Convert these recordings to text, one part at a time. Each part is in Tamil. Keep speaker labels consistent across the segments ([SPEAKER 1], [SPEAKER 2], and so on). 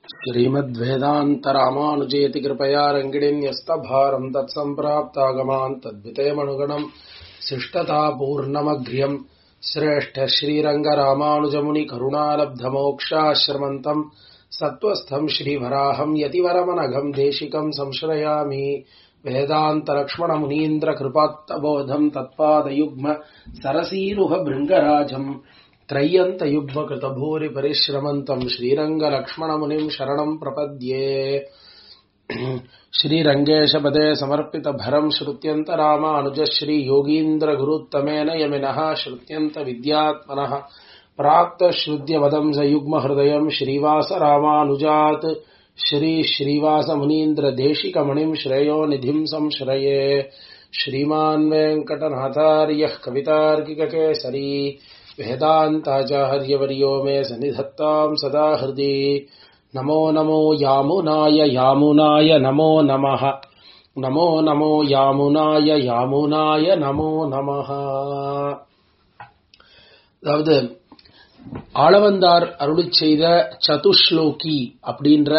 [SPEAKER 1] श्रीमद्वेदान्तरामानुजेति कृपया रङ्गिणीम् यस्तभारम् तत्सम्प्राप्तागमान् तद्वितेमनुगणम् शिष्टतापूर्णमघ्र्यम् श्रेष्ठ श्रीरङ्गरामानुजमुनिकरुणालब्धमोक्षाश्रमन्तम् सत्त्वस्थम् श्रीवराहम् यतिवरमनघम् देशिकम् संश्रयामि वेदान्तलक्ष्मणमुनीन्द्रकृपात्तबोधम् तत्पादयुग्म सरसीरुह भृङ्गराजम् त्रय्यन्तयुग्मकृतभूरिपरिश्रमन्तम् श्रीरङ्गलक्ष्मणमुनिम् शरणम् प्रपद्ये श्रीरङ्गेशपदे समर्पितभरम् श्रुत्यन्तरामानुज श्रीयोगीन्द्रगुरुत्तमेन यमिनः श्रुत्यन्तविद्यात्मनः प्राप्तश्रुत्यपदम् स युग्महृदयम् श्रीवासरामानुजात् श्रीश्रीवासमुनीन्द्रदेशिकमणिम् श्रेयो निधिम् संश्रये श्रीमान् वेङ्कटनाथार्यः कवितार्किककेसरी वेदान्ताचार्यवर्यो मे सन्निधत्ताम् सदा हृदि नमो नमो यामुनाय यामुनाय नमो नमः नमो नमो यामुनाय यामुनाय நமோ நமः அதாவது ஆளவந்தார் அருளிச் செய்த சதுஷ்லோகி அப்படின்ற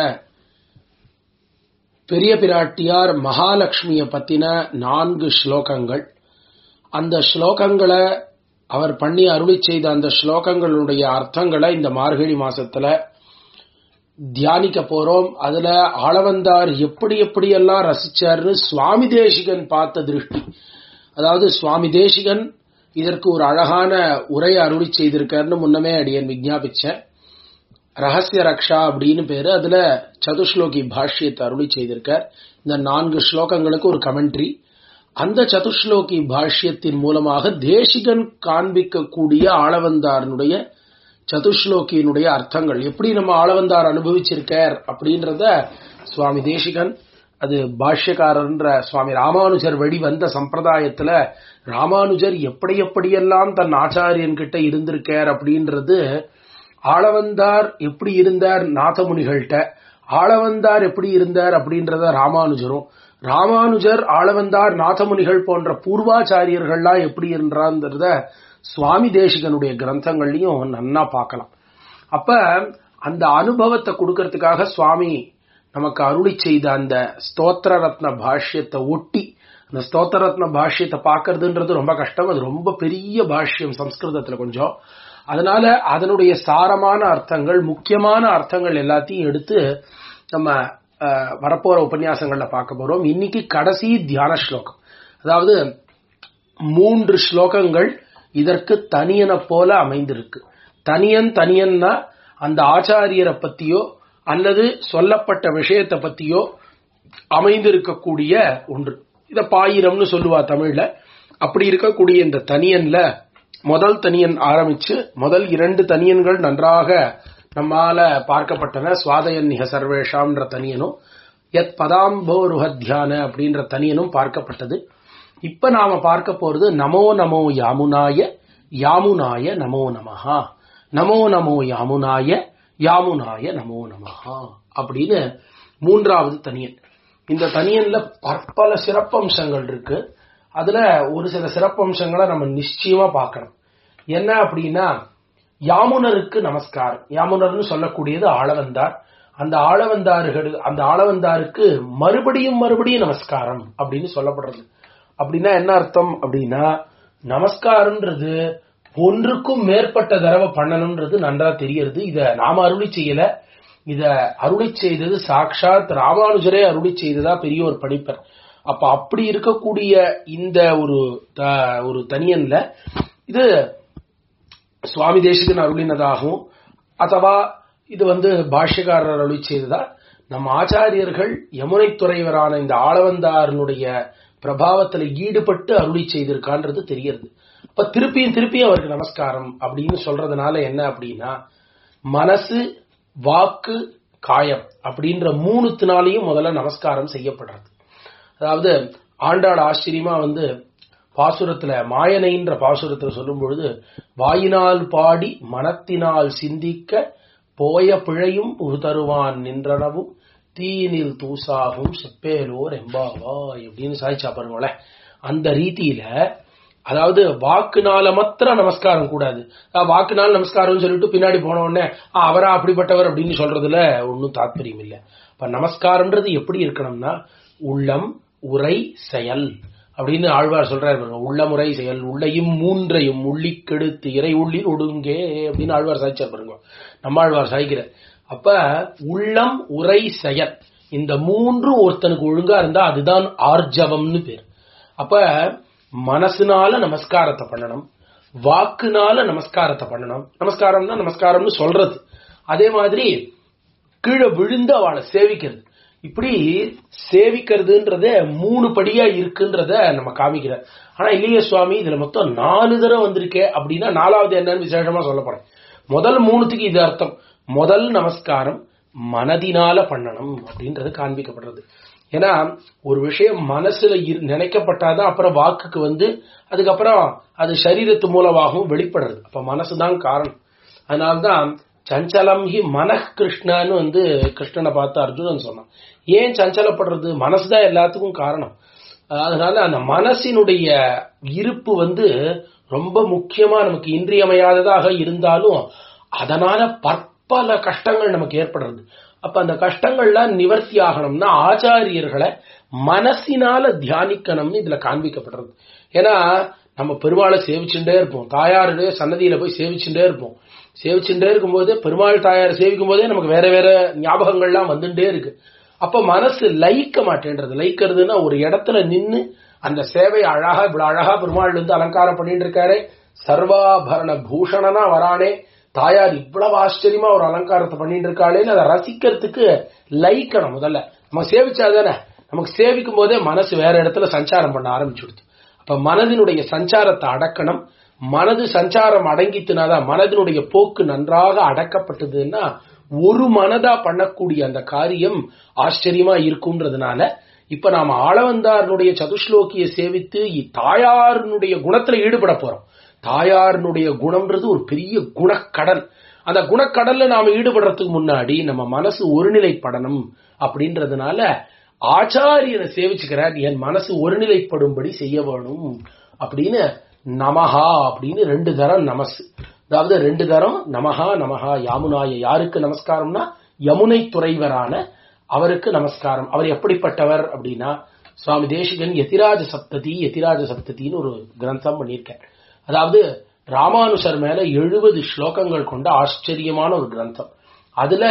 [SPEAKER 1] பெரிய பிராட்டியார் மகாலட்சுமிய பத்தின நான்கு ஸ்லோகங்கள் அந்த ஸ்லோகங்களை அவர் பண்ணி அருளி செய்த அந்த ஸ்லோகங்களுடைய அர்த்தங்களை இந்த மார்கழி மாசத்துல தியானிக்க போறோம் அதுல ஆளவந்தார் எப்படி எப்படியெல்லாம் ரசிச்சார்னு சுவாமி தேசிகன் பார்த்த திருஷ்டி அதாவது சுவாமி தேசிகன் இதற்கு ஒரு அழகான உரை அருளி செய்திருக்காருன்னு முன்னமே அடியன் விஜாபிச்சேன் ரகசிய ரக்ஷா அப்படின்னு பேரு அதுல சதுஸ்லோகி பாஷ்யத்தை அருளி செய்திருக்கார் இந்த நான்கு ஸ்லோகங்களுக்கு ஒரு கமெண்ட்ரி அந்த சதுஸ்லோகி பாஷ்யத்தின் மூலமாக தேசிகன் காண்பிக்கக்கூடிய ஆளவந்தாரனுடைய சதுஸ்லோகியினுடைய அர்த்தங்கள் எப்படி நம்ம ஆளவந்தார் அனுபவிச்சிருக்கார் அப்படின்றத சுவாமி தேசிகன் அது பாஷ்யக்காரன்ற சுவாமி ராமானுஜர் வழி வந்த சம்பிரதாயத்துல ராமானுஜர் எப்படி எப்படியெல்லாம் தன் ஆச்சாரியன் கிட்ட இருந்திருக்கார் அப்படின்றது ஆளவந்தார் எப்படி இருந்தார் நாதமுனிகள்கிட்ட ஆளவந்தார் எப்படி இருந்தார் அப்படின்றத ராமானுஜரும் ராமானுஜர் ஆளவந்தார் நாதமுனிகள் போன்ற பூர்வாச்சாரியர்கள்லாம் எப்படி இருந்தான்றத சுவாமி தேசிகனுடைய கிரந்தங்கள்லயும் நன்னா பார்க்கலாம் அப்ப அந்த அனுபவத்தை கொடுக்கறதுக்காக சுவாமி நமக்கு அருளி செய்த அந்த ஸ்தோத்திர ரத்ன பாஷ்யத்தை ஒட்டி அந்த ஸ்தோத்திர ரத்ன பாஷ்யத்தை பார்க்கறதுன்றது ரொம்ப கஷ்டம் அது ரொம்ப பெரிய பாஷ்யம் சம்ஸ்கிருதத்துல கொஞ்சம் அதனால அதனுடைய சாரமான அர்த்தங்கள் முக்கியமான அர்த்தங்கள் எல்லாத்தையும் எடுத்து நம்ம வரப்போற உபன்யாசங்கள்ல பார்க்க போறோம் இன்னைக்கு கடைசி தியான ஸ்லோகம் அதாவது மூன்று ஸ்லோகங்கள் இதற்கு தனியனை போல அமைந்திருக்கு தனியன் தனியன்னா அந்த ஆச்சாரியரை பத்தியோ அல்லது சொல்லப்பட்ட விஷயத்தை பத்தியோ அமைந்திருக்கக்கூடிய ஒன்று இத பாயிரம்னு சொல்லுவா தமிழ்ல அப்படி இருக்கக்கூடிய இந்த தனியன்ல முதல் தனியன் ஆரம்பிச்சு முதல் இரண்டு தனியன்கள் நன்றாக நம்மால பார்க்கப்பட்டன சுவாதயன்னிக சர்வேஷாம்ன்ற தனியனும் எத் பதாம்போருஹ தியான அப்படின்ற தனியனும் பார்க்கப்பட்டது இப்ப நாம பார்க்க போறது நமோ நமோ யாமுனாய யாமுனாய நமோ நமஹா நமோ நமோ யாமுனாய யாமுனாய நமோ நமஹா அப்படின்னு மூன்றாவது தனியன் இந்த தனியன்ல பற்பல சிறப்பம்சங்கள் இருக்கு அதுல ஒரு சில சிறப்பம்சங்களை நம்ம நிச்சயமா பார்க்கணும் என்ன அப்படின்னா யாமுனருக்கு நமஸ்காரம் யாமுனர்னு சொல்லக்கூடியது ஆளவந்தார் அந்த ஆளவந்தார்கள் அந்த ஆளவந்தாருக்கு மறுபடியும் மறுபடியும் நமஸ்காரம் அப்படின்னு சொல்லப்படுறது அப்படின்னா என்ன அர்த்தம் அப்படின்னா நமஸ்காரம்ன்றது ஒன்றுக்கும் மேற்பட்ட தடவை பண்ணணும்ன்றது நன்றா தெரியறது இத நாம அருளி செய்யல இத அருளி செய்தது சாட்சாத் ராமானுஜரே அருளி செய்ததா பெரிய ஒரு படிப்பர் அப்ப அப்படி இருக்கக்கூடிய இந்த ஒரு ஒரு தனியன்ல இது சுவாமி தேசிகன் அருளினதாகவும் அथवा இது வந்து பாஷ்யக்காரர் அருளி செய்ததா நம்ம ஆச்சாரியர்கள் யமுனை துறைவரான இந்த ஆளவந்தாரனுடைய பிரபாவத்துல ஈடுபட்டு அருளி செய்திருக்கான்றது தெரியறது அப்ப திருப்பியும் திருப்பியும் அவருக்கு நமஸ்காரம் அப்படின்னு சொல்றதுனால என்ன அப்படின்னா மனசு வாக்கு காயம் அப்படின்ற மூணுத்தினாலையும் முதல்ல நமஸ்காரம் செய்யப்படுறது அதாவது ஆண்டாள் ஆச்சரியமா வந்து பாசுரத்துல மாயனைன்ற பாசுரத்துல சொல்லும் பொழுது வாயினால் பாடி மனத்தினால் சிந்திக்க போய பிழையும் தருவான் நின்றனவும் தீயினில் தூசாகும் செப்பேலோர் எம்பாவாய் அப்படின்னு சாய்ச்சா பாருங்களேன் அந்த ரீதியில அதாவது வாக்குனால மாத்திரம் நமஸ்காரம் கூடாது அஹ் வாக்குனால நமஸ்காரம்னு சொல்லிட்டு பின்னாடி போன உடனே "ஆ, அவரா அப்படிப்பட்டவர் அப்படின்னு சொல்றதுல ஒன்னும் தாத்பரியம் இல்லை இப்ப நமஸ்காரம்ன்றது எப்படி இருக்கணும்னா உள்ளம் உரை செயல் அப்படின்னு ஆழ்வார் சொல்றாரு பாருங்க உள்ளமுறை செயல் உள்ளையும் மூன்றையும் உள்ளி கெடுத்து இறை உள்ளில் ஒடுங்கே அப்படின்னு ஆழ்வார் சாய்ச்சார் பாருங்க நம்ம ஆழ்வார் சாய்க்கிற அப்ப உள்ளம் உரை செயல் இந்த மூன்று ஒருத்தனுக்கு ஒழுங்கா இருந்தா அதுதான் ஆர்ஜவம்னு பேர் அப்ப மனசுனால நமஸ்காரத்தை பண்ணணும் வாக்குனால நமஸ்காரத்தை பண்ணணும் நமஸ்காரம்னா நமஸ்காரம்னு சொல்றது அதே மாதிரி கீழே விழுந்து அவளை சேவிக்கிறது இப்படி சேவிக்கிறதுன்றத மூணு படியா இருக்குன்றத நம்ம காமிக்கிற ஆனா இல்லையே சுவாமி இதுல மொத்தம் நாலு தடவை வந்திருக்கே அப்படின்னா நாலாவது என்னன்னு விசேஷமா சொல்ல போறேன் முதல் மூணுத்துக்கு இது அர்த்தம் முதல் நமஸ்காரம் மனதினால பண்ணணும் அப்படின்றது காண்பிக்கப்படுறது ஏன்னா ஒரு விஷயம் மனசுல இரு- நினைக்கப்பட்டாதான் அப்புறம் வாக்குக்கு வந்து அதுக்கப்புறம் அது சரீரத்து மூலமாகவும் வெளிப்படுறது அப்ப மனசுதான் காரணம் அதனால்தான் சஞ்சலம் ஹி மனஹ் கிருஷ்ணன்னு வந்து கிருஷ்ணனை பார்த்து அர்ஜுனன் சொன்னான் ஏன் சஞ்சலப்படுறது மனசுதான் எல்லாத்துக்கும் காரணம் அதனால அந்த மனசினுடைய இருப்பு வந்து ரொம்ப முக்கியமா நமக்கு இன்றியமையாததாக இருந்தாலும் அதனால பற்பல கஷ்டங்கள் நமக்கு ஏற்படுறது அப்ப அந்த கஷ்டங்கள்லாம் நிவர்த்தி ஆகணும்னா ஆச்சாரியர்களை மனசினால தியானிக்கணும்னு இதுல காண்பிக்கப்படுறது ஏன்னா நம்ம பெருமாளை சேவிச்சுட்டே இருப்போம் தாயாருடைய சன்னதியில போய் சேவிச்சுட்டே இருப்போம் சேவிச்சுட்டே இருக்கும்போது பெருமாள் தாயார் சேவிக்கும் போதே நமக்கு வேற வேற ஞாபகங்கள்லாம் வந்துட்டே இருக்கு அப்ப மனசு லயிக்க மாட்டேன்றது லயிக்கிறதுன்னா ஒரு இடத்துல நின்னு அந்த சேவை அழகா இவ்வளவு அழகா பெருமாள் வந்து அலங்காரம் பண்ணிட்டு இருக்காரு சர்வாபரண பூஷணனா வரானே தாயார் இவ்வளவு ஆச்சரியமா ஒரு அலங்காரத்தை பண்ணிட்டு இருக்காளேன்னு அதை ரசிக்கிறதுக்கு லயிக்கணும் முதல்ல நம்ம சேவிச்சாதானே நமக்கு சேவிக்கும் போதே மனசு வேற இடத்துல சஞ்சாரம் பண்ண ஆரம்பிச்சுடுது அப்ப மனதினுடைய சஞ்சாரத்தை அடக்கணும் மனது சஞ்சாரம் அடங்கித்துனாதான் மனதினுடைய போக்கு நன்றாக அடக்கப்பட்டதுன்னா ஒரு மனதா பண்ணக்கூடிய அந்த காரியம் ஆச்சரியமா இருக்கும்ன்றதுனால இப்ப நாம ஆளவந்தாரனுடைய சதுஸ்லோகியை சேவித்து இ- தாயாரினுடைய குணத்துல ஈடுபட போறோம் தாயாரினுடைய குணம்ன்றது ஒரு பெரிய குணக்கடல் அந்த குணக்கடல்ல நாம ஈடுபடுறதுக்கு முன்னாடி நம்ம மனசு ஒருநிலைப்படணும் அப்படின்றதுனால ஆச்சாரியனை சேவிச்சுக்கிறார் என் மனசு ஒருநிலைப்படும்படி செய்ய வேணும் அப்படின்னு நமஹா அப்படின்னு ரெண்டு தரம் நமசு அதாவது ரெண்டு தரம் நமஹா நமஹா யாமுனாய யாருக்கு நமஸ்காரம்னா யமுனை துறைவரான அவருக்கு நமஸ்காரம் அவர் எப்படிப்பட்டவர் அப்படின்னா சுவாமி தேசிகன் யதிராஜ சப்ததி யதிராஜ சப்ததின்னு ஒரு கிரந்தம் பண்ணியிருக்கார் அதாவது ராமானுஷர் மேல எழுபது ஸ்லோகங்கள் கொண்ட ஆச்சரியமான ஒரு கிரந்தம் அதுல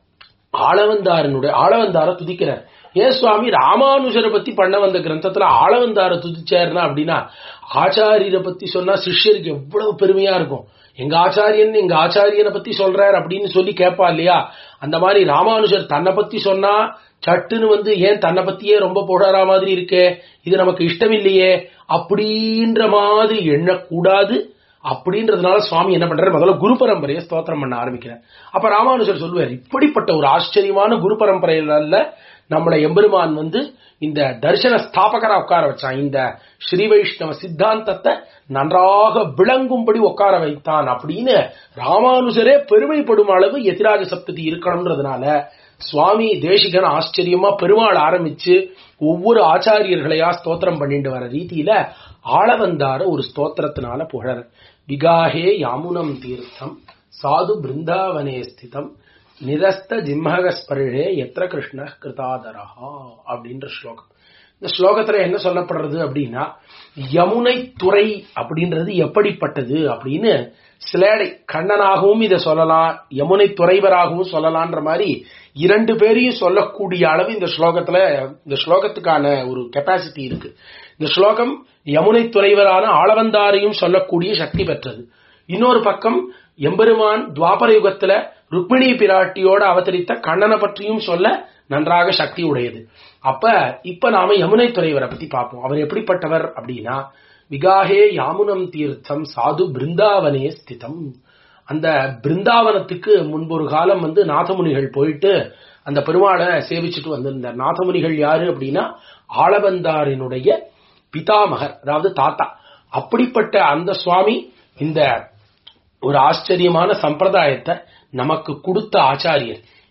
[SPEAKER 1] ஆளவந்தாரனுடைய ஆளவந்தார துதிக்கிறார் ஏன் சுவாமி ராமானுஜரை பத்தி பண்ண வந்த கிரந்தத்துல ஆளவந்தார துதிச்சாருன்னா அப்படின்னா ஆச்சாரியரை பத்தி சொன்னா சிஷ்யருக்கு எவ்வளவு பெருமையா இருக்கும் எங்க ஆச்சாரியன் எங்க ஆச்சாரியனை பத்தி சொல்றார் அப்படின்னு சொல்லி கேட்பா இல்லையா அந்த மாதிரி ராமானுஜர் தன்னை பத்தி சொன்னா சட்டுன்னு வந்து ஏன் தன்னை பத்தியே ரொம்ப போடுற மாதிரி இருக்கே இது நமக்கு இஷ்டம் இல்லையே அப்படின்ற மாதிரி எண்ணக்கூடாது அப்படின்றதுனால சுவாமி என்ன பண்றாரு முதல்ல குரு பரம்பரையை ஸ்தோத்திரம் பண்ண ஆரம்பிக்கிறார் அப்ப ராமானுஜர் சொல்லுவார் இப்படிப்பட்ட ஒரு ஆச்சரியமான குரு பரம்பரையில நம்மளை எம்பெருமான் வந்து இந்த தரிசன ஸ்தாபகரா உட்கார வச்சான் இந்த ஸ்ரீ வைஷ்ணவ சித்தாந்தத்தை நன்றாக விளங்கும்படி உட்கார வைத்தான் அப்படின்னு ராமானுஜரே பெருமைப்படும் அளவு எதிராஜ சப்ததி இருக்கணும்ன்றதுனால சுவாமி தேசிகன் ஆச்சரியமா பெருமாள் ஆரம்பிச்சு ஒவ்வொரு ஆச்சாரியர்களையா ஸ்தோத்திரம் பண்ணிட்டு வர ரீதியில ஆளவந்தார ஒரு ஸ்தோத்திரத்தினால புகழர் விகாஹே யாமுனம் தீர்த்தம் சாது பிருந்தாவனே ஸ்திதம் நிரஸ்த ஜிம்மகஸ்பரிழே எத்திர கிருஷ்ண கிருதாதரஹா அப்படின்ற ஸ்லோகம் இந்த ஸ்லோகத்துல என்ன சொல்லப்படுறது அப்படின்னா யமுனை துறை அப்படின்றது எப்படிப்பட்டது அப்படின்னு சிலேடை கண்ணனாகவும் இதை சொல்லலாம் யமுனை துறைவராகவும் சொல்லலான்ற மாதிரி இரண்டு பேரையும் சொல்லக்கூடிய அளவு இந்த ஸ்லோகத்துல இந்த ஸ்லோகத்துக்கான ஒரு கெப்பாசிட்டி இருக்கு இந்த ஸ்லோகம் யமுனை துறைவரான ஆளவந்தாரையும் சொல்லக்கூடிய சக்தி பெற்றது இன்னொரு பக்கம் எம்பெருமான் துவாபர யுகத்துல ருக்மிணி பிராட்டியோட அவதரித்த கண்ணனை பற்றியும் சொல்ல நன்றாக சக்தி உடையது அப்ப இப்ப நாம யமுனை துறைவரை பத்தி பார்ப்போம் அவர் எப்படிப்பட்டவர் அப்படின்னா விகாஹே யாமுனம் தீர்த்தம் சாது பிருந்தாவனே ஸ்திதம் அந்த பிருந்தாவனத்துக்கு முன்பு ஒரு காலம் வந்து நாதமுனிகள் போயிட்டு அந்த பெருமாளை சேவிச்சுட்டு வந்திருந்தார் நாதமுனிகள் யாரு அப்படின்னா ஆளவந்தாரினுடைய பிதாமகர் அதாவது தாத்தா அப்படிப்பட்ட அந்த சுவாமி இந்த ஒரு ஆச்சரியமான சம்பிரதாயத்தை நமக்கு கொடுத்த ஆச்சாரியர்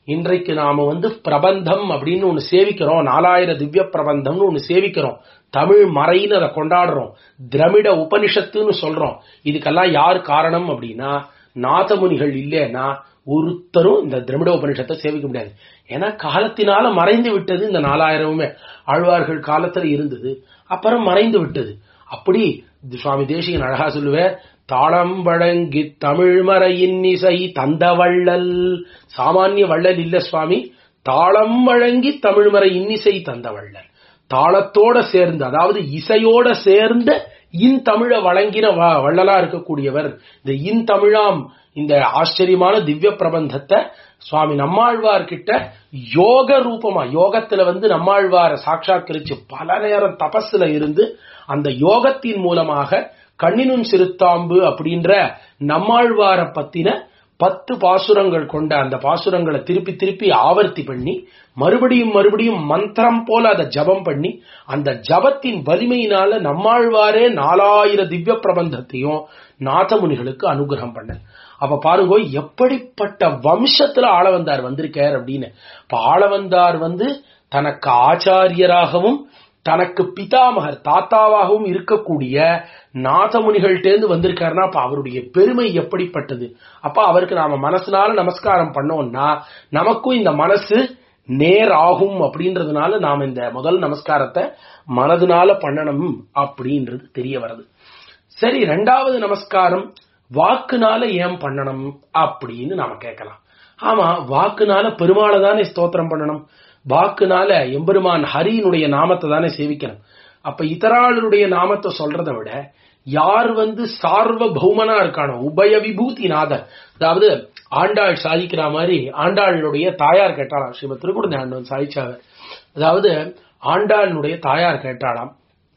[SPEAKER 1] இன்றைக்கு நாம வந்து பிரபந்தம் அப்படின்னு ஒண்ணு சேவிக்கிறோம் நாலாயிரம் திவ்ய பிரபந்தம்னு ஒண்ணு சேவிக்கிறோம் தமிழ் மறைன்னு அதை கொண்டாடுறோம் திரமிட உபனிஷத்துன்னு சொல்றோம் இதுக்கெல்லாம் யார் காரணம் அப்படின்னா நாதமுனிகள் இல்லைன்னா ஒருத்தரும் இந்த திரமிட உபனிஷத்தை சேவிக்க முடியாது ஏன்னா காலத்தினால மறைந்து விட்டது இந்த நாலாயிரமுமே ஆழ்வார்கள் காலத்துல இருந்தது அப்புறம் மறைந்து விட்டது அப்படி சுவாமி தேசிகன் அழகா சொல்லுவேன் தாளம் வழங்கி தமிழ் மறையின் இசை தந்த வள்ளல் சாமானிய வள்ளல் இல்ல சுவாமி தாளம் வழங்கி தமிழ் மறை இன்னிசை தந்த வள்ளல் தாளத்தோட சேர்ந்து அதாவது இசையோட சேர்ந்த இன் தமிழ வழங்கின வ- வள்ளலா இருக்கக்கூடியவர் இந்த இன் தமிழாம் இந்த ஆச்சரியமான திவ்ய பிரபந்தத்தை சுவாமி நம்மாழ்வார் கிட்ட யோக ரூபமா யோகத்துல வந்து நம்மாழ்வார சாட்சாத்கரிச்சு பல நேரம் தபஸ்ல இருந்து அந்த யோகத்தின் மூலமாக கண்ணினும் சிறுத்தாம்பு அப்படின்ற நம்மாழ்வார பத்தின பத்து பாசுரங்கள் கொண்ட அந்த பாசுரங்களை திருப்பி திருப்பி ஆவர்த்தி பண்ணி மறுபடியும் மறுபடியும் மந்திரம் போல அதை ஜபம் பண்ணி அந்த ஜபத்தின் வலிமையினால நம்மாழ்வாரே நாலாயிரம் திவ்ய பிரபந்தத்தையும் நாதமுனிகளுக்கு அனுகிரகம் பண்ண அப்ப பாருங்க எப்படிப்பட்ட வம்சத்துல ஆளவந்தார் வந்திருக்கார் அப்படின்னு இப்ப ஆளவந்தார் வந்து தனக்கு ஆச்சாரியராகவும் தனக்கு பிதாமகர் தாத்தாவாகவும் இருக்கக்கூடிய நாதமுனிகள்டேந்து வந்திருக்காருன்னா அப்ப அவருடைய பெருமை எப்படிப்பட்டது அப்ப அவருக்கு நாம மனசுனால நமஸ்காரம் பண்ணோம்னா நமக்கும் இந்த மனசு நேர் ஆகும் அப்படின்றதுனால நாம இந்த முதல் நமஸ்காரத்தை மனதுனால பண்ணணும் அப்படின்றது தெரிய வருது சரி ரெண்டாவது நமஸ்காரம் வாக்குனால ஏன் பண்ணணும் அப்படின்னு நாம கேட்கலாம் ஆமா வாக்குனால பெருமாளை தானே ஸ்தோத்திரம் பண்ணணும் வாக்குனால எம்பெருமான் ஹரியினுடைய நாமத்தை தானே சேவிக்கணும் அப்ப இதராளுடைய நாமத்தை சொல்றதை விட யார் வந்து சார்வ பௌமனா இருக்கானோ உபய விபூதி நாதர் அதாவது ஆண்டாள் சாதிக்கிற மாதிரி ஆண்டாளுடைய தாயார் கேட்டாளாம் ஸ்ரீமத் திருக்குடந்த ஆண்டவன் சாதிச்சாவர் அதாவது ஆண்டாளுடைய தாயார் கேட்டாளாம்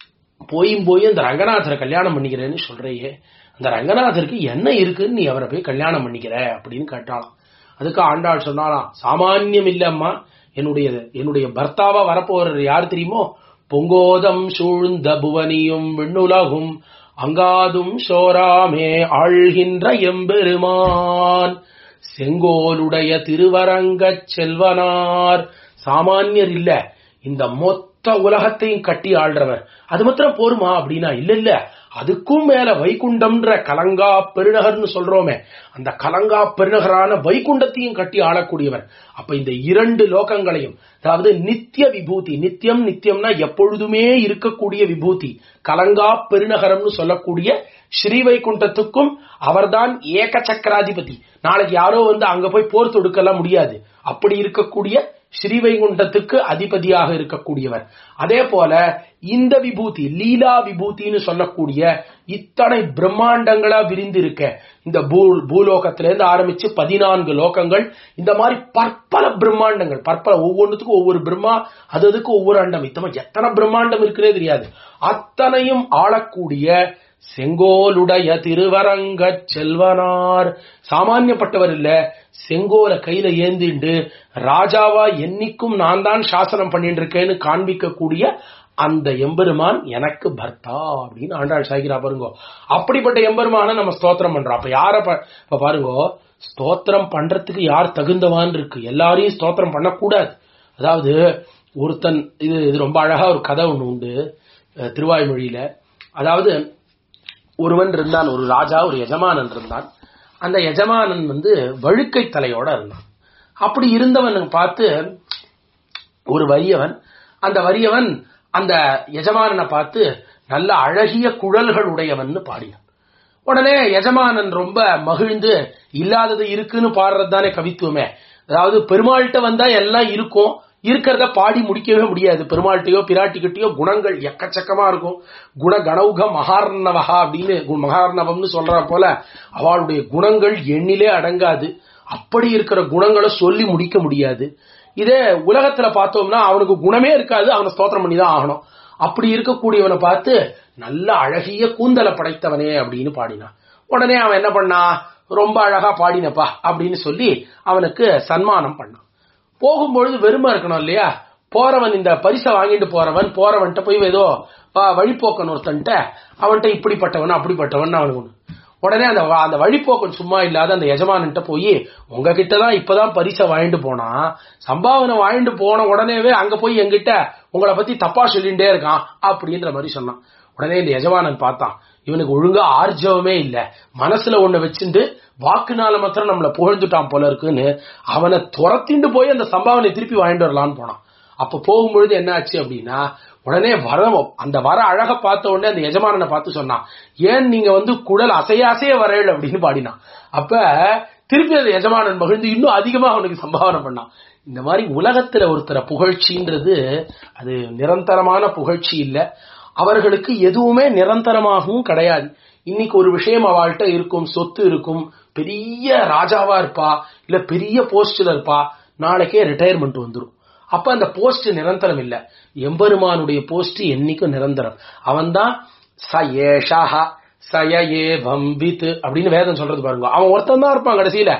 [SPEAKER 1] போயும் போய் அந்த ரங்கநாதரை கல்யாணம் பண்ணிக்கிறேன்னு சொல்றையே அந்த ரங்கநாதருக்கு என்ன இருக்குன்னு நீ அவரை போய் கல்யாணம் பண்ணிக்கிற அப்படின்னு கேட்டாளாம் அதுக்கு ஆண்டாள் சொன்னாலாம் சாமானியம் இல்லம்மா என்னுடைய என்னுடைய பர்த்தாவா வரப்போறது யார் தெரியுமோ பொங்கோதம் சூழ்ந்த புவனியும் விண்ணுலகும் அங்காதும் சோராமே ஆழ்கின்ற எம்பெருமான் செங்கோலுடைய திருவரங்கச் செல்வனார் சாமானியர் இல்ல இந்த மொத்த உலகத்தையும் கட்டி ஆள்றவர் அது மாத்திரம் போருமா அப்படின்னா இல்ல இல்ல அதுக்கும் மேல வைகுண்டம்ன்ற கலங்கா பெருநகர்னு சொல்றோமே அந்த கலங்கா பெருநகரான வைகுண்டத்தையும் கட்டி ஆளக்கூடியவர் அப்ப இந்த இரண்டு லோகங்களையும் அதாவது நித்திய விபூதி நித்தியம் நித்தியம்னா எப்பொழுதுமே இருக்கக்கூடிய விபூதி கலங்கா பெருநகரம்னு சொல்லக்கூடிய ஸ்ரீவைகுண்டத்துக்கும் அவர்தான் ஏக சக்கராதிபதி நாளைக்கு யாரோ வந்து அங்க போய் போர் தொடுக்கலாம் முடியாது அப்படி இருக்கக்கூடிய ஸ்ரீவைகுண்டத்துக்கு அதிபதியாக இருக்கக்கூடியவர் அதே போல இந்த விபூதி லீலா விபூதின்னு சொல்லக்கூடிய இத்தனை பிரம்மாண்டங்களா விரிந்து இருக்க இந்த பூ பூலோகத்திலிருந்து ஆரம்பிச்சு பதினான்கு லோகங்கள் இந்த மாதிரி பற்பல பிரம்மாண்டங்கள் பற்பல ஒவ்வொன்றுத்துக்கும் ஒவ்வொரு பிரம்மா அது அதுக்கு ஒவ்வொரு அண்டம் இத்தனை எத்தனை பிரம்மாண்டம் இருக்குன்னே தெரியாது அத்தனையும் ஆளக்கூடிய செங்கோலுடைய திருவரங்கச் செல்வனார் சாமானியப்பட்டவர் இல்ல செங்கோல கையில ஏந்திண்டு ராஜாவா என்னைக்கும் நான் தான் சாசனம் பண்ணிட்டு இருக்கேன்னு காண்பிக்கக்கூடிய அந்த எம்பெருமான் எனக்கு பர்த்தா அப்படின்னு ஆண்டாள் சாய்கிறா பாருங்க அப்படிப்பட்ட எம்பெருமான நம்ம ஸ்தோத்திரம் பண்றோம் அப்ப யார ப- இப்ப பாருங்க ஸ்தோத்திரம் பண்றதுக்கு யார் தகுந்தவான் இருக்கு எல்லாரையும் ஸ்தோத்திரம் பண்ணக்கூடாது அதாவது ஒருத்தன் இது இது ரொம்ப அழகா ஒரு கதை ஒண்ணு உண்டு அஹ், திருவாய்மொழியில அதாவது ஒருவன் இருந்தான் ஒரு ராஜா ஒரு எஜமானன் இருந்தான் அந்த எஜமானன் வந்து வழுக்கை தலையோட இருந்தான் அப்படி இருந்தவன் பார்த்து ஒரு வறியவன் அந்த வறியவன் அந்த எஜமானனை பார்த்து நல்ல அழகிய குழல்கள் உடையவன் பாடினான் உடனே எஜமானன் ரொம்ப மகிழ்ந்து இல்லாதது இருக்குன்னு பாடுறது தானே கவித்துவமே அதாவது பெருமாள்கிட்ட வந்தா எல்லாம் இருக்கும் இருக்கிறத பாடி முடிக்கவே முடியாது பெருமாள்கிட்டயோ பிராட்டிக்கிட்டயோ குணங்கள் எக்கச்சக்கமா இருக்கும் குண கணௌக மகார்ணவகா அப்படின்னு கு- மகார்ணவம்னு சொல்ற போல அவளுடைய குணங்கள் எண்ணிலே அடங்காது அப்படி இருக்கிற குணங்களை சொல்லி முடிக்க முடியாது இதே உலகத்துல பார்த்தோம்னா அவனுக்கு குணமே இருக்காது அவனை ஸ்தோத்திரம் பண்ணி தான் ஆகணும் அப்படி இருக்கக்கூடியவனை பார்த்து நல்ல அழகிய கூந்தலை படைத்தவனே அப்படின்னு பாடினான் உடனே அவன் என்ன பண்ணா ரொம்ப அழகா பாடினப்பா அப்படின்னு சொல்லி அவனுக்கு சன்மானம் பண்ணான் போகும்பொழுது வெறுமை இருக்கணும் இல்லையா போறவன் இந்த பரிசை வாங்கிட்டு போறவன் போறவன்ட்ட போய் ஏதோ வ- வழிபோக்கன் ஒருத்தன்ட்ட அவன்கிட்ட இப்படிப்பட்டவன் அப்படிப்பட்டவன் அவனுக்கு ஒண்ணு. உடனே அந்த வ- அந்த வழிப்போக்கன் சும்மா இல்லாத அந்த எஜமானன்ட்ட போய் உங்ககிட்ட தான் இப்பதான் பரிசை வாங்கிட்டு போனா சம்பாவனை வாங்கிட்டு போன உடனேவே அங்க போய் என்கிட்ட உங்களை பத்தி தப்பா சொல்லிட்டே இருக்கான் அப்படின்ற மாதிரி சொன்னான் உடனே இந்த எஜமானன் பார்த்தான் இவனுக்கு ஒழுங்கா ஆர்ஜவமே இல்ல மனசுல ஒண்ணு வச்சுட்டு வாக்குனால மாத்திரம் நம்மள புகழ்ந்துட்டான் போல இருக்குன்னு அவனை துரத்திண்டு போய் அந்த சம்பாவனை திருப்பி வாங்கிட்டு வரலான்னு போனான் அப்ப போகும்பொழுது என்ன ஆச்சு அப்படின்னா உடனே வர அந்த வர அழக பார்த்த உடனே அந்த எஜமானனை பார்த்து சொன்னான் ஏன் நீங்க வந்து குழல் அசைய அசைய வரேள் அப்படின்னு பாடினான் அப்ப திருப்பி அந்த எஜமானன் மகிழ்ந்து இன்னும் அதிகமா அவனுக்கு சம்பாவனை பண்ணான் இந்த மாதிரி உலகத்துல ஒருத்தர புகழ்ச்சின்றது அது நிரந்தரமான புகழ்ச்சி இல்ல அவர்களுக்கு எதுவுமே நிரந்தரமாகவும் கிடையாது இன்னைக்கு ஒரு விஷயம் அவள்கிட்ட இருக்கும் சொத்து இருக்கும் பெரிய ராஜாவா இருப்பா இல்ல பெரிய போஸ்ட்ல இருப்பா நாளைக்கே ரிட்டையர்மெண்ட் வந்துரும் அப்ப அந்த போஸ்ட் நிரந்தரம் இல்ல எம்பெருமானுடைய போஸ்ட் என்னைக்கும் நிரந்தரம் அவன்தான் ச ஏஷா சய ஏவம் வித் அப்படின்னு வேதம் சொல்றது பாருங்க அவன் ஒருத்தன் தான் இருப்பான் கடைசியில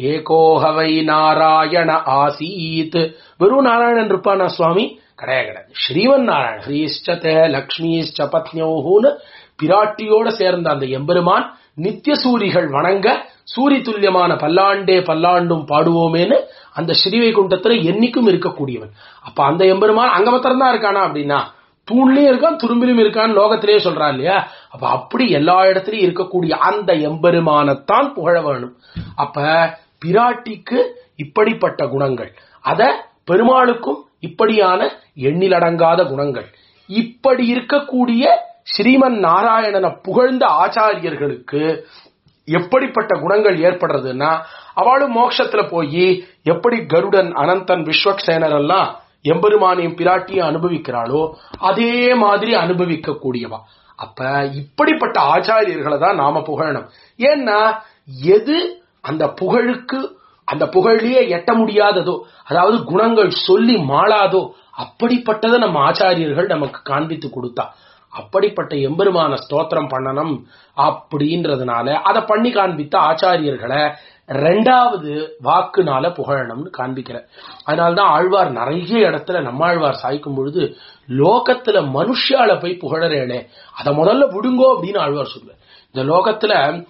[SPEAKER 1] ஏகோஹவை நாராயண ஆசீத் வெறும் நாராயணன் இருப்பானா சுவாமி கிடையாது கிடையாது ஸ்ரீவன் நாராயண ஹ்ரீஷ்ட லக்ஷ்மிஷ்ட பத்னியோன்னு பிராட்டியோட சேர்ந்த அந்த எம்பெருமான் நித்திய சூரிகள் வணங்க சூரி துல்லியமான பல்லாண்டே பல்லாண்டும் பாடுவோமேன்னு அந்த ஸ்ரீவைகுண்டத்துல என்னைக்கும் இருக்கக்கூடியவன் அப்ப அந்த எம்பெருமான் அங்க மாத்திரம் தான் இருக்கானா அப்படின்னா தூண்லயும் இருக்கான் துரும்பிலும் இருக்கான் லோகத்திலேயே சொல்றான் இல்லையா அப்ப அப்படி எல்லா இடத்துலயும் இருக்கக்கூடிய அந்த எம்பெருமானத்தான் புகழ வேணும் அப்ப பிராட்டிக்கு இப்படிப்பட்ட குணங்கள் அத பெருமாளுக்கும் இப்படியான எண்ணிலடங்காத குணங்கள் இப்படி இருக்கக்கூடிய ஸ்ரீமன் நாராயணனை புகழ்ந்த ஆச்சாரியர்களுக்கு எப்படிப்பட்ட குணங்கள் ஏற்படுறதுன்னா அவளும் மோட்சத்துல போய் எப்படி கருடன் அனந்தன் விஸ்வக்சேனர் எல்லாம் எம்பெருமானையும் பிராட்டியும் அனுபவிக்கிறாளோ அதே மாதிரி அனுபவிக்க கூடியவா அப்ப இப்படிப்பட்ட ஆச்சாரியர்களை தான் நாம புகழணும் ஏன்னா எது அந்த புகழுக்கு அந்த புகழிலேயே எட்ட முடியாததோ அதாவது குணங்கள் சொல்லி மாளாதோ அப்படிப்பட்டதை நம்ம ஆச்சாரியர்கள் நமக்கு காண்பித்து கொடுத்தா அப்படிப்பட்ட எம்பெருமான ஸ்தோத்திரம் பண்ணணும் அப்படின்றதுனால அதை பண்ணி காண்பித்த ஆச்சாரியர்களை ரெண்டாவது வாக்குனால புகழணும்னு காண்பிக்கிற அதனால்தான் ஆழ்வார் நிறைய இடத்துல நம்மாழ்வார் சாய்க்கும் பொழுது லோகத்துல மனுஷால போய் புகழறேளே அதை முதல்ல விடுங்கோ அப்படின்னு ஆழ்வார் சொல்லுவார் இந்த லோகத்துல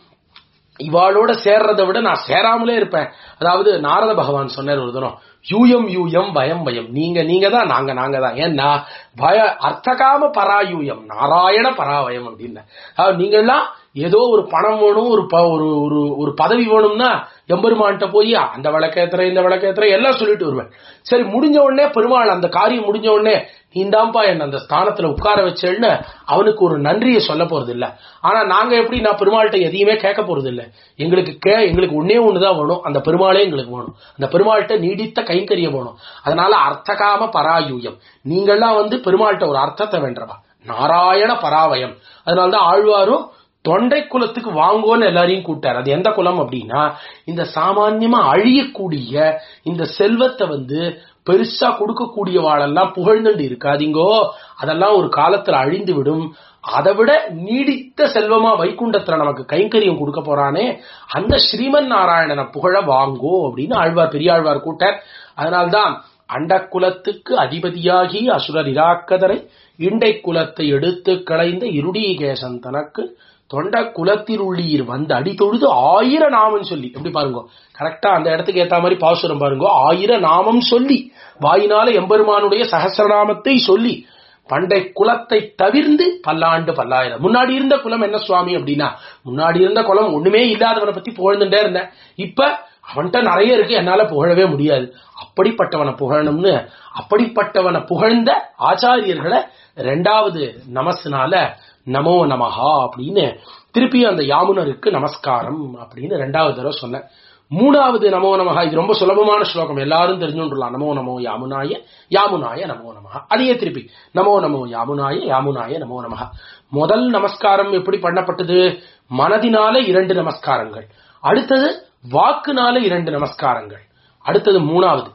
[SPEAKER 1] இவாளோட சேர்றதை விட நான் சேராமலே இருப்பேன் அதாவது நாரத பகவான் சொன்னார் ஒரு தினம் யூயம் யூயம் பயம் பயம் நீங்க நீங்க தான் நாங்க நாங்க தான் ஏன்னா பய அர்த்தகாம பராயூயம் நாராயண பராவயம் அப்படின்னு அதாவது நீங்கெல்லாம் ஏதோ ஒரு பணம் வேணும் ஒரு ப- ஒரு ஒரு ஒரு பதவி வேணும்னா எம்பெருமான்கிட்ட போய் அந்த விளக்கேத்துற இந்த விளக்கேத்துற எல்லாம் சொல்லிட்டு வருவேன் சரி முடிஞ்ச உடனே பெருமாள் அந்த காரியம் முடிஞ்ச உடனே நீந்தாம்பா என்ன அந்த ஸ்தானத்துல உட்கார வச்சேன்னு அவனுக்கு ஒரு நன்றியை சொல்ல போறது இல்ல ஆனா நாங்க எப்படி நான் பெருமாள்கிட்ட எதையுமே கேட்க போறது இல்ல எங்களுக்கு கே எங்களுக்கு ஒன்னே ஒண்ணுதான் வேணும் அந்த பெருமாளே எங்களுக்கு வேணும் அந்த பெருமாள்கிட்ட நீடித்த கைங்கரியம் வேணும் அதனால அர்த்தகாம பராயூயம் நீங்கள்லாம் வந்து பெருமாள்கிட்ட ஒரு அர்த்தத்தை வென்றவா நாராயண பராவயம் அதனாலதான் ஆழ்வாரும் தொண்டை குலத்துக்கு வாங்கோன்னு எல்லாரையும் கூட்டார் அது எந்த குலம் அப்படின்னா இந்த சாமான்யமா அழியக்கூடிய இந்த செல்வத்தை வந்து பெருசா கொடுக்கக்கூடியவாளெல்லாம் புகழ்ந்துட்டு இருக்காதீங்கோ அதெல்லாம் ஒரு காலத்துல அழிந்து விடும் அதை விட நீடித்த செல்வமா வைகுண்டத்துல நமக்கு கைங்கரியம் கொடுக்க போறானே அந்த ஸ்ரீமன் நாராயணனை புகழ வாங்கோ அப்படின்னு ஆழ்வார் பெரியாழ்வார் கூட்டார் அதனால்தான் அண்ட குலத்துக்கு அதிபதியாகி அசுரர் இராக்கதரை இண்டை குலத்தை எடுத்து களைந்த இருடீகேசன் தனக்கு தொண்ட குலத்திலுள்ளீர் வந்து அடி தொழுது ஆயிர நாமம் சொல்லி எப்படி பாருங்க கரெக்டா அந்த இடத்துக்கு ஏத்த மாதிரி பாசுரம் பாருங்க ஆயிர நாமம் சொல்லி வாயினால எம்பெருமானுடைய சகசிரநாமத்தை சொல்லி பண்டை குலத்தை தவிர்ந்து பல்லாண்டு பல்லாயிரம் முன்னாடி இருந்த குலம் என்ன சுவாமி அப்படின்னா முன்னாடி இருந்த குலம் ஒண்ணுமே இல்லாதவனை பத்தி புகழ்ந்துட்டே இருந்தேன் இப்ப அவன்கிட்ட நிறைய இருக்கு என்னால புகழவே முடியாது அப்படிப்பட்டவனை புகழணும்னு அப்படிப்பட்டவனை புகழ்ந்த ஆச்சாரியர்களை ரெண்டாவது நமசுனால நமோ நமஹா அப்படின்னு திருப்பி அந்த யாமுனருக்கு நமஸ்காரம் அப்படின்னு ரெண்டாவது தடவை சொன்னேன் மூணாவது நமோ நமஹா இது ரொம்ப சுலபமான ஸ்லோகம் எல்லாரும் தெரிஞ்சுட்டுலாம் நமோ நமோ யாமுனாய யாமுனாய நமோ நமஹா அதையே திருப்பி நமோ நமோ யாமுனாய யாமுனாய நமோ நமஹா முதல் நமஸ்காரம் எப்படி பண்ணப்பட்டது மனதினால இரண்டு நமஸ்காரங்கள் அடுத்தது வாக்குனால இரண்டு நமஸ்காரங்கள் அடுத்தது மூணாவது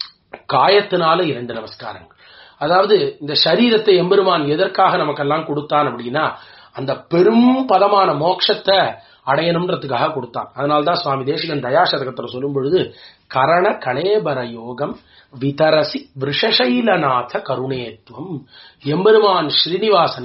[SPEAKER 1] காயத்தினால இரண்டு நமஸ்காரங்கள் அதாவது இந்த சரீரத்தை எம்பெருமான் எதற்காக நமக்கெல்லாம் கொடுத்தான் அப்படின்னா அந்த பெரும் பதமான மோட்சத்தை அடையணும்ன்றதுக்காக கொடுத்தான் அதனால்தான் சுவாமி தேசிகன் தயாசதகத்துல சொல்லும் பொழுது கரண கணேபர யோகம் விதரசி விஷசைலநாத கருணேத்துவம் எம்பெருமான் ஸ்ரீனிவாசனே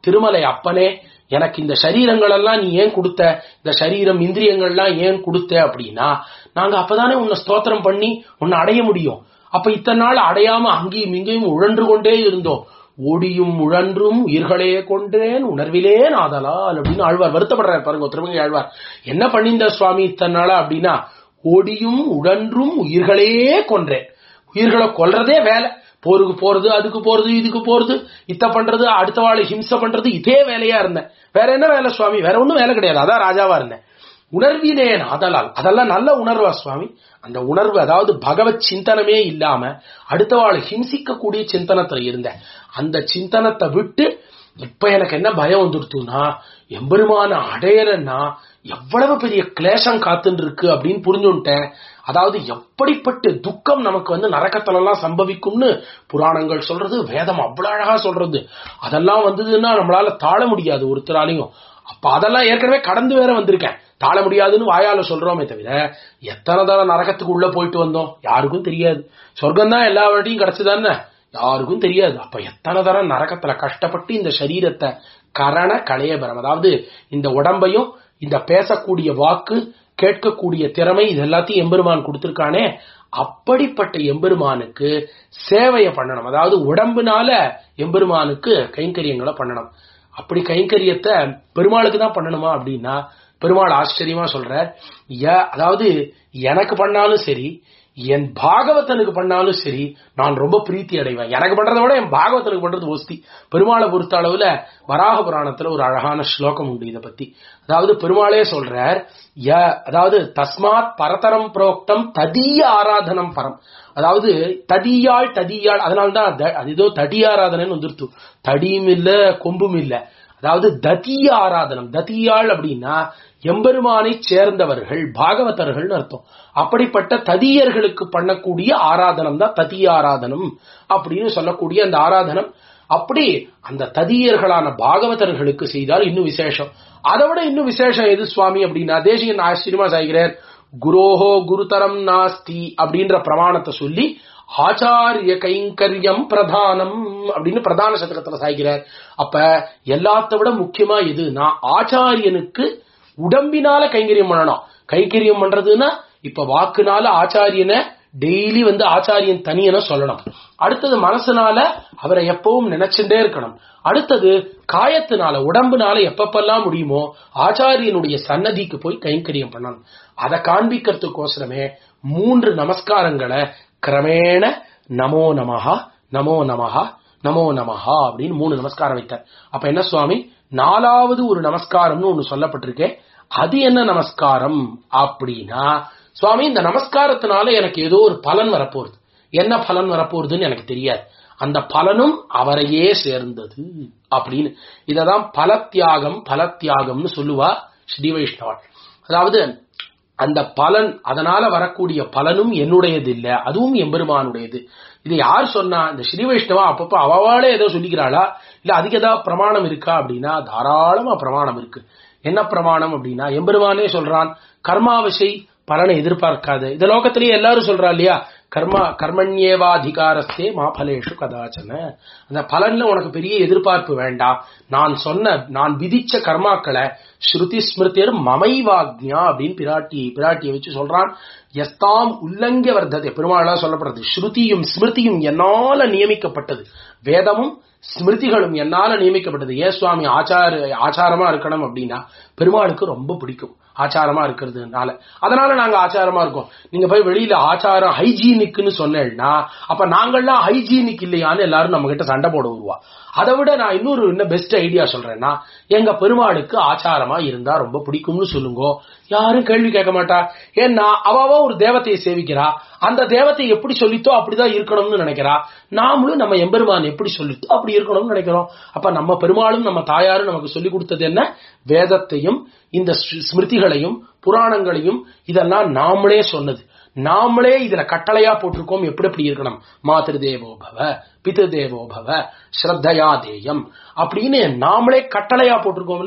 [SPEAKER 1] திருமலை அப்பனே எனக்கு இந்த சரீரங்கள் எல்லாம் நீ ஏன் கொடுத்த இந்த சரீரம் இந்திரியங்கள்லாம் ஏன் கொடுத்த அப்படின்னா நாங்க அப்பதானே உன்னை ஸ்தோத்திரம் பண்ணி உன்னை அடைய முடியும் அப்ப இத்தனை நாள் அடையாம அங்கேயும் இங்கேயும் உழன்று கொண்டே இருந்தோம் ஓடியும் உழன்றும் உயிர்களே கொன்றேன் உணர்விலேன் ஆதலால் அப்படின்னு ஆழ்வார் வருத்தப்படுறார் பாருங்க திருமங்கை ஆழ்வார் என்ன பண்ணிந்த சுவாமி இத்தனை நாளா அப்படின்னா ஓடியும் உழன்றும் உயிர்களே கொன்றேன் உயிர்களை கொல்றதே வேலை போருக்கு போறது அதுக்கு போறது இதுக்கு போறது இத்த பண்றது அடுத்த வாழை ஹிம்சை பண்றது இதே வேலையா இருந்தேன் வேற என்ன வேலை சுவாமி வேற ஒண்ணும் வேலை கிடையாது அதான் ராஜாவா இருந்தேன் உணர்வினேன் அதலால் அதெல்லாம் நல்ல உணர்வா சுவாமி அந்த உணர்வு அதாவது பகவத் சிந்தனமே இல்லாம அடுத்த வாழை ஹிம்சிக்க கூடிய சிந்தனத்துல இருந்தேன் அந்த சிந்தனத்தை விட்டு இப்ப எனக்கு என்ன பயம் வந்துடுத்துனா எம்பெருமான அடையறன்னா எவ்வளவு பெரிய கிளேசம் காத்துன்னு இருக்கு அப்படின்னு புரிஞ்சுட்டேன் அதாவது எப்படிப்பட்ட துக்கம் நமக்கு வந்து நரக்கத்துல எல்லாம் சம்பவிக்கும்னு புராணங்கள் சொல்றது வேதம் அவ்வளவு அழகா சொல்றது அதெல்லாம் வந்ததுன்னா நம்மளால தாழ முடியாது ஒருத்தராலையும் அப்ப அதெல்லாம் ஏற்கனவே கடந்து வேற வந்திருக்கேன் தாழ முடியாதுன்னு வாயால சொல்றோமே தவிர எத்தனை தடவை நரகத்துக்கு உள்ள போயிட்டு வந்தோம் யாருக்கும் தெரியாது சொர்க்கம் தான் எல்லா வாட்டியும் கிடைச்சதானே யாருக்கும் தெரியாது அப்ப எத்தனை தரம் நரகத்துல கஷ்டப்பட்டு இந்த சரீரத்தை கரண களையபரம் அதாவது இந்த உடம்பையும் இந்த பேசக்கூடிய வாக்கு கேட்கக்கூடிய திறமை இது எல்லாத்தையும் எம்பெருமான் கொடுத்திருக்கானே அப்படிப்பட்ட எம்பெருமானுக்கு சேவையை பண்ணணும் அதாவது உடம்புனால எம்பெருமானுக்கு கைங்கரியங்களை பண்ணணும் அப்படி கைங்கரியத்தை பெருமாளுக்கு தான் பண்ணணுமா அப்படின்னா பெருமாள் ஆச்சரியமா சொல்றார் "ய- அதாவது எனக்கு பண்ணாலும் சரி என் பாகவதனுக்கு பண்ணாலும் சரி நான் ரொம்ப பிரீத்தி அடைவேன் எனக்கு பண்றதை விட என் பாகவதனுக்கு பண்றது ஒஸ்தி பெருமாளை பொறுத்த அளவுல வராக புராணத்துல ஒரு அழகான ஸ்லோகம் உண்டு இதை பத்தி அதாவது பெருமாளே சொல்றார் ய அதாவது தஸ்மாத் பரதரம் புரோக்தம் ததீய ஆராதனம் பரம் அதாவது தடியாள் தடியாள் அதனால்தான் த- அது ஏதோ தடி ஆராதனைன்னு வந்துருத்து தடியும் இல்ல கொம்பும் இல்ல அதாவது ததிய ஆராதனம் ததியாள் அப்படின்னா எம்பெருமானை சேர்ந்தவர்கள் பாகவதர்கள்னு அர்த்தம் அப்படிப்பட்ட ததியர்களுக்கு பண்ணக்கூடிய ஆராதனம் தான் ததிய ஆராதனம் அப்படின்னு சொல்லக்கூடிய அந்த ஆராதனம் அப்படி அந்த ததியர்களான பாகவதர்களுக்கு செய்தால் இன்னும் விசேஷம் அதை விட இன்னும் விசேஷம் எது சுவாமி அப்படின்னா தேசிகன் ஆச்சரியமா சாய்கிறார் குரோஹோ குருதரம் நாஸ்தி அப்படின்ற பிரமாணத்தை சொல்லி ஆச்சாரிய கைங்கரியம் பிரதானம் அப்படின்னு பிரதான சதகத்துல சாய்கிறார் அப்ப எல்லாத்த விட முக்கியமா எதுனா ஆச்சாரியனுக்கு உடம்பினால கைங்கரியம் பண்ணணும் கைங்கரியம் பண்றதுன்னா இப்ப வாக்குனால ஆச்சாரியனை டெய்லி வந்து ஆச்சாரியன் தனியன சொல்லணும் அடுத்தது மனசுனால அவரை எப்பவும் நினைச்சுட்டே இருக்கணும் அடுத்தது காயத்தினால உடம்புனால எப்பப்பெல்லாம் முடியுமோ ஆச்சாரியனுடைய சன்னதிக்கு போய் கைங்கரியம் பண்ணணும் அதை காண்பிக்கிறதுக்கோசரமே மூன்று நமஸ்காரங்களை கிரமேண நமோ நமஹா நமோ நமஹா நமோ நமஹா அப்படின்னு மூணு நமஸ்காரம் வைத்தார் அப்ப என்ன சுவாமி நாலாவது ஒரு நமஸ்காரம்னு ஒண்ணு சொல்லப்பட்டிருக்கே அது என்ன நமஸ்காரம் அப்படின்னா சுவாமி இந்த நமஸ்காரத்தினால எனக்கு ஏதோ ஒரு பலன் வரப்போகுது என்ன பலன் வரப்போகுதுன்னு எனக்கு தெரியாது அந்த பலனும் அவரையே சேர்ந்தது அப்படின்னு இததான் பலத்தியாகம் பலத்தியாகம்னு சொல்லுவா ஸ்ரீ வைஷ்ணவாள் அதாவது அந்த பலன் அதனால வரக்கூடிய பலனும் என்னுடையது இல்ல அதுவும் எம்பெருமானுடையது இது யார் சொன்னா இந்த ஸ்ரீ வைஷ்ணவா அப்பப்ப அவவாளே ஏதோ சொல்லிக்கிறாளா இல்ல அதுக்கு ஏதாவது பிரமாணம் இருக்கா அப்படின்னா தாராளமா பிரமாணம் இருக்கு என்ன பிரமாணம் அப்படின்னா எம்பெருமானே சொல்றான் கர்மாவசை பலனை எதிர்பார்க்காது இந்த லோகத்திலேயே எல்லாரும் சொல்றா இல்லையா கர்மா கர்மண்யேவாதிகாரஸ்தே மா பலேஷு கதாச்சன அந்த பலன்ல உனக்கு பெரிய எதிர்பார்ப்பு வேண்டாம் நான் சொன்ன நான் விதிச்ச கர்மாக்களை ஸ்ருதி ஸ்மிருதியர் மமைவாக்ஞா அப்படின்னு பிராட்டி பிராட்டியை வச்சு சொல்றான் எஸ்தாம் உல்லங்கிய வர்த்ததை பெருமாளா சொல்லப்படுறது ஸ்ருதியும் ஸ்மிருதியும் என்னால நியமிக்கப்பட்டது வேதமும் ஸ்மிருதிகளும் என்னால நியமிக்கப்பட்டது ஏன் சுவாமி ஆச்சார ஆச்சாரமா இருக்கணும் அப்படின்னா பெருமாளுக்கு ரொம்ப பிடிக்கும் ஆச்சாரமா இருக்கிறதுனால அதனால நாங்க ஆச்சாரமா இருக்கோம் நீங்க போய் வெளியில ஆச்சாரம் ஹைஜீனிக்னு சொன்னேன்னா அப்ப நாங்கள்லாம் ஹைஜீனிக் இல்லையான்னு எல்லாரும் நம்ம கிட்ட சண்டை போட வருவா அதை விட நான் இன்னொரு இன்னும் பெஸ்ட் ஐடியா சொல்றேன்னா எங்க பெருமாளுக்கு ஆச்சாரமா இருந்தா ரொம்ப பிடிக்கும்னு சொல்லுங்க யாரும் கேள்வி கேட்க மாட்டா ஏன்னா அவாவா ஒரு தேவத்தையை சேவிக்கிறா அந்த தேவத்தை எப்படி சொல்லித்தோ அப்படிதான் இருக்கணும்னு நினைக்கிறா நாமளும் நம்ம எம்பெருமான் எப்படி சொல்லித்தோ அப்படி இருக்கணும்னு நினைக்கிறோம் அப்ப நம்ம பெருமாளும் நம்ம தாயாரும் நமக்கு சொல்லி கொடுத்தது என்ன வேதத்தையும் இந்த ஸ்ரு- ஸ்மிருதிகளையும் புராணங்களையும் இதெல்லாம் நாமளே சொன்னது நாமளே இதுல கட்டளையா போட்டிருக்கோம் எப்படி எப்படி இருக்கணும் மாதிரு தேவோ பவ பிது தேவோ பவ ஸ்ரத்தையா தேயம் அப்படின்னு நாமளே கட்டளையா போட்டிருக்கோம் இல்லையா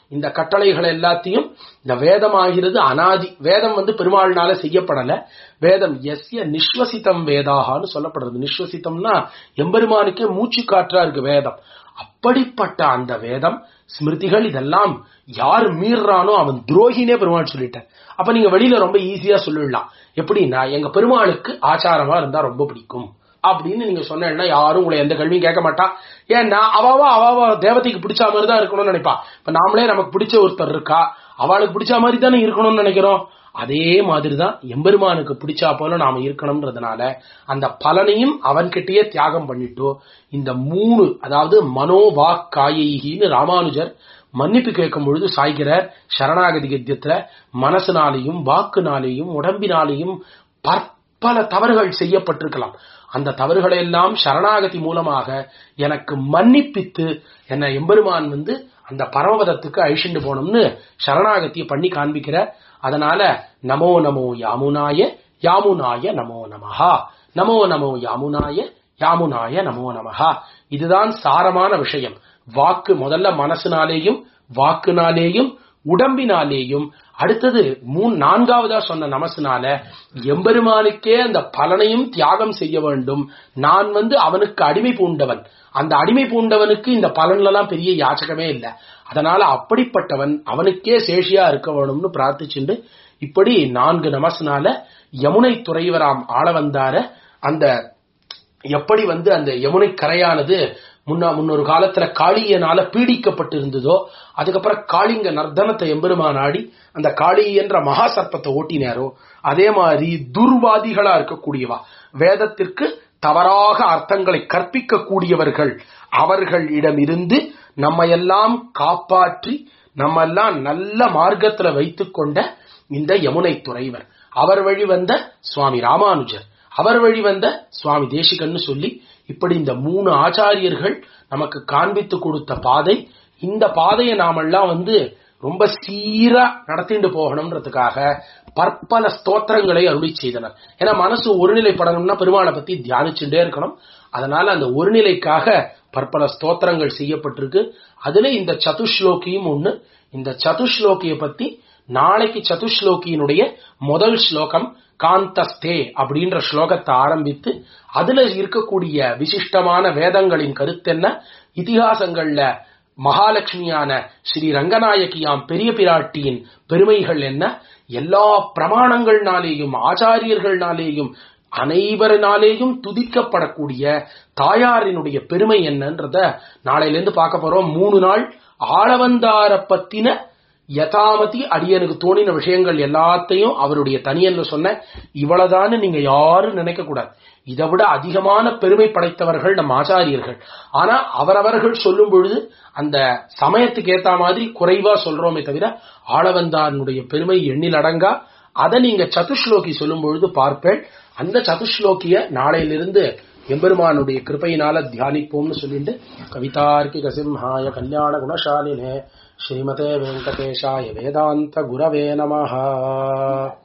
[SPEAKER 1] இந்த கட்டளைகள் எல்லாத்தையும் இந்த வேதம் ஆகிறது அனாதி வேதம் வந்து பெருமாள்னால செய்யப்படல வேதம் எஸ்ய நிஸ்வசிதம் வேதாகான்னு சொல்லப்படுறது நிஸ்வசிதம்னா எம்பெருமானுக்கே மூச்சு காற்றா இருக்கு வேதம் அப்படிப்பட்ட அந்த வேதம் ஸ்மிருதிகள் இதெல்லாம் யார் மீறானோ அவன் துரோகினே பெருமாள் சொல்லிட்டார் அப்ப நீங்க வெளியில ரொம்ப ஈஸியா சொல்லிடலாம் எப்படின்னா எங்க பெருமாளுக்கு ஆச்சாரமா இருந்தா ரொம்ப பிடிக்கும் அப்படின்னு நீங்க சொன்னா யாரும் உங்களை எந்த கேள்வியும் கேட்க மாட்டா ஏன்னா அவாவா அவாவா தேவதைக்கு பிடிச்ச மாதிரி தான் இருக்கணும்னு நினைப்பா இப்ப நாமளே நமக்கு பிடிச்ச ஒருத்தர் இருக்கா அவளுக்கு பிடிச்ச மாதிரி தானே இருக்கணும்னு நினைக்கிறோம் அதே மாதிரிதான் எம்பெருமானுக்கு பிடிச்சா போல நாம இருக்கணும்ன்றதுனால அந்த பலனையும் அவன்கிட்டயே தியாகம் பண்ணிட்டோ இந்த மூணு அதாவது மனோவா காயின்னு ராமானுஜர் மன்னிப்பு கேட்கும் பொழுது சாய்கிறார் சரணாகதி கத்தியத்துல மனசுனாலேயும் வாக்குனாலேயும் உடம்பினாலேயும் பற்பல தவறுகள் செய்யப்பட்டிருக்கலாம் அந்த தவறுகளை எல்லாம் சரணாகதி மூலமாக எனக்கு மன்னிப்பித்து என்ன எம்பெருமான் வந்து அந்த பரமபதத்துக்கு அழிச்சுண்டு போனோம்னு சரணாகத்தியை பண்ணி காண்பிக்கிறார் அதனால நமோ நமோ யாமுனாய யாமுனாய நமோ நமஹா நமோ நமோ யாமுனாய யாமுனாய நமோ நமஹா இதுதான் சாரமான விஷயம் வாக்கு முதல்ல மனசுனாலேயும் வாக்குனாலேயும் உடம்பினாலேயும் அடுத்தது மூணு நான்காவதா சொன்ன நமசுனால எம்பெருமானுக்கே அந்த பலனையும் தியாகம் செய்ய வேண்டும் நான் வந்து அவனுக்கு அடிமை பூண்டவன் அந்த அடிமை பூண்டவனுக்கு இந்த பலன்ல எல்லாம் பெரிய யாச்சகமே இல்லை அதனால அப்படிப்பட்டவன் அவனுக்கே சேஷியா இருக்க வேணும்னு பிரார்த்திச்சுண்டு இப்படி நான்கு நமசுனால யமுனை துறைவராம் ஆள வந்தார அந்த எப்படி வந்து அந்த யமுனை கரையானது முன்னா முன்னொரு காலத்துல காளியனால பீடிக்கப்பட்டு இருந்ததோ அதுக்கப்புறம் காளிங்க நர்தனத்தை எம்பெருமான் ஆடி அந்த காளி என்ற மகா சர்ப்பத்தை ஓட்டினாரோ அதே மாதிரி துர்வாதிகளா இருக்கக்கூடியவா வேதத்திற்கு தவறாக அர்த்தங்களை கற்பிக்க கூடியவர்கள் அவர்களிடமிருந்து நம்ம எல்லாம் காப்பாற்றி நம்ம எல்லாம் நல்ல மார்க்கத்துல வைத்துக் கொண்ட இந்த யமுனை துறைவர் அவர் வழி வந்த சுவாமி ராமானுஜர் அவர் வழி வந்த சுவாமி தேசிகன்னு சொல்லி இப்படி இந்த மூணு ஆச்சாரியர்கள் நமக்கு காண்பித்து கொடுத்த பாதை இந்த பாதையை நாமெல்லாம் வந்து ரொம்ப சீரா நடத்திட்டு போகணும்ன்றதுக்காக பற்பல ஸ்தோத்திரங்களை அருளி செய்தனர் ஏன்னா மனசு ஒருநிலைப்படணும்னா பெருமாளை பத்தி தியானிச்சுட்டே இருக்கணும் அதனால அந்த ஒருநிலைக்காக பற்பல ஸ்தோத்திரங்கள் செய்யப்பட்டிருக்கு அதுல இந்த சதுஸ்லோகியும் ஒண்ணு இந்த சதுஸ்லோகியை பத்தி நாளைக்கு சதுஸ்லோகியினுடைய முதல் ஸ்லோகம் காந்தஸ்தே அப்படின்ற ஸ்லோகத்தை ஆரம்பித்து அதுல இருக்கக்கூடிய விசிஷ்டமான வேதங்களின் கருத்தென்ன இதிகாசங்கள்ல மகாலட்சுமியான ஸ்ரீ ரங்கநாயகியாம் பெரிய பிராட்டியின் பெருமைகள் என்ன எல்லா பிரமாணங்கள்னாலேயும் ஆச்சாரியர்கள்னாலேயும் அனைவரினாலேயும் துதிக்கப்படக்கூடிய தாயாரினுடைய பெருமை என்னன்றத நாளையில இருந்து பார்க்க போறோம் மூணு நாள் ஆளவந்தார பத்தின யதாமதி அடியனுக்கு தோணின விஷயங்கள் எல்லாத்தையும் அவருடைய தனியன்ல சொன்ன இவ்வளவுதான்னு நீங்க யாரும் நினைக்க கூடாது இதை விட அதிகமான பெருமை படைத்தவர்கள் நம் ஆச்சாரியர்கள் ஆனா அவரவர்கள் சொல்லும் பொழுது அந்த சமயத்துக்கு ஏத்த மாதிரி குறைவா சொல்றோமே தவிர ஆளவந்தாரனுடைய பெருமை எண்ணில் அடங்கா அதை நீங்க சதுஸ்லோகி சொல்லும் பொழுது பார்ப்பேன் அந்த சதுஸ்லோகிய நாளையிலிருந்து எம்பெருமானுடைய கிருபையினால தியானிப்போம்னு சொல்லிட்டு கவிதார்க்கிக சிம்ஹாய கல்யாண குணசாலினே ஸ்ரீமதே வெங்கடேஷாய வேதாந்த குரவே நமஹா